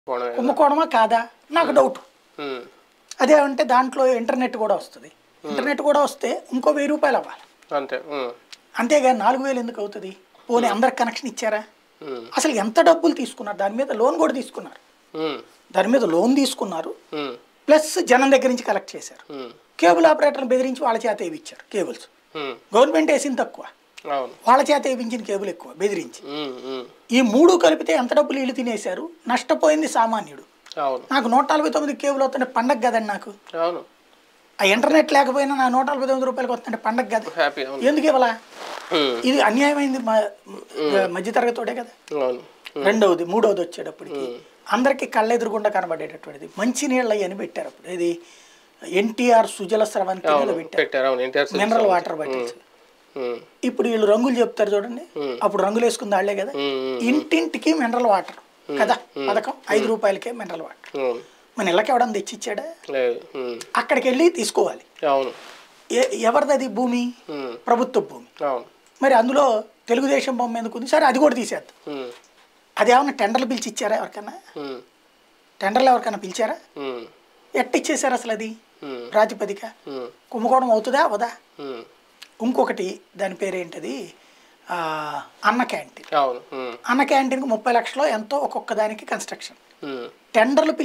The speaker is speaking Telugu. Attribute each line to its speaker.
Speaker 1: పోవడమే.
Speaker 2: కుంభకోణమా కాదా నాకు డౌట్
Speaker 1: ఉమ్,
Speaker 2: అదే అంటే దాంట్లో ఇంటర్నెట్ కూడా వస్తుంది ఇంటర్నెట్ కూడా వస్తే ఇంకో వెయ్యి రూపాయలు అవ్వాలి
Speaker 1: అంతే ఉమ్,
Speaker 2: అంతేగా నాలుగు వేలు ఎందుకు అవుతుంది పోనీ అందరికి కనెక్షన్ ఇచ్చారా
Speaker 1: ఉమ్,
Speaker 2: అసలు ఎంత డబ్బులు తీసుకున్నారు దాని మీద లోన్ కూడా తీసుకున్నారు
Speaker 1: ఉమ్,
Speaker 2: దాని మీద లోన్ తీసుకున్నారు
Speaker 1: ఉమ్,
Speaker 2: ప్లస్ జనం దగ్గర నుంచి కలెక్ట్ చేశారు
Speaker 1: ఉమ్,
Speaker 2: కేబుల్ ఆపరేటర్లు బెదిరించి వాళ్ళ చేత వేయించారు కేబుల్స్
Speaker 1: ఉమ్,
Speaker 2: గవర్నమెంట్ వేసింది తక్కువ
Speaker 1: అవును
Speaker 2: వాళ్ళ చేత వేయించిన కేబుల్ ఎక్కువ బెదిరించి
Speaker 1: ఉమ్, ఉమ్,
Speaker 2: ఈ మూడు కలిపితే ఎంత డబ్బులు వీళ్ళు తినేశారు నష్టపోయింది సామాన్యుడు
Speaker 1: అవును
Speaker 2: నాకు నూట నలభై తొమ్మిది కేబుల్ వస్తుంటే పండగ కదండి నాకు
Speaker 1: అవును
Speaker 2: ఆ ఇంటర్నెట్ లేకపోయినా నా నూట నలభై తొమ్మిది రూపాయలకి వస్తుంటే పండగ కదా
Speaker 1: హ్యాపీ అవును
Speaker 2: ఎందుకు ఇవ్వాలా
Speaker 1: ఉమ్,
Speaker 2: ఇది అన్యాయమైంది మధ్యతరగతోడే కదా
Speaker 1: అవును
Speaker 2: రెండవది మూడవది వచ్చేటప్పటికి అందరికీ కళ్ళెదురుగుండా కనబడేటటువంటిది మంచి నీళ్ళు అని పెట్టారు అప్పుడు ఇది ఎన్టీఆర్ సుజల స్రవంతి
Speaker 1: అవును
Speaker 2: మీద పెట్టారు
Speaker 1: పెట్టారు అవును ఎన్టీఆర్
Speaker 2: మినరల్ వాటర్ బాటిల్స్
Speaker 1: ఉమ్,
Speaker 2: ఇప్పుడు వీళ్ళు రంగులు చెప్తారు చూడండి అప్పుడు రంగులు వేసుకుంది వాళ్ళే కదా
Speaker 1: ఉమ్, ఉమ్,
Speaker 2: ఇంటింటికి మినరల్ వాటర్ కదా పథకం ఐదు రూపాయలకే మినరల్ వాటర్
Speaker 1: అవును
Speaker 2: మన ఇళ్ళకి ఎవడన్నా తెచ్చిచ్చాడా
Speaker 1: లేదు ఉమ్,
Speaker 2: అక్కడికి వెళ్ళి తీసుకోవాలి
Speaker 1: అవును
Speaker 2: ఏ- ఎవరిది అది భూమి
Speaker 1: ఉమ్,
Speaker 2: ప్రభుత్వ భూమి
Speaker 1: అవును
Speaker 2: మరి అందులో తెలుగుదేశం బొమ్మ ఎందుకు ఉంది సరే అది కూడా తీసేద్దాం
Speaker 1: ఉమ్,
Speaker 2: అది ఏమన్నా టెండర్లు పిలిచి ఇచ్చారా ఎవరికైనా
Speaker 1: ఉమ్,
Speaker 2: టెండర్లు ఎవరికైనా పిలిచారా
Speaker 1: ఉమ్,
Speaker 2: ఎట్ట ఇచ్చేసారు అసలు అది
Speaker 1: ఉమ్,
Speaker 2: ప్రాతిపదిక
Speaker 1: ఉమ్,
Speaker 2: కుంభకోణం అవుతుందా అవదా
Speaker 1: ఉమ్,
Speaker 2: ఇంకొకటి దాని పేరేంటది ఆ, అన్న క్యాంటీన్
Speaker 1: అవును ఉమ్,
Speaker 2: అన్న క్యాంటీన్కి ముప్పై లక్షలు ఎంతో ఒక్కొక్క దానికి కన్స్ట్రక్షన్
Speaker 1: ఉమ్.
Speaker 2: టెండర్లు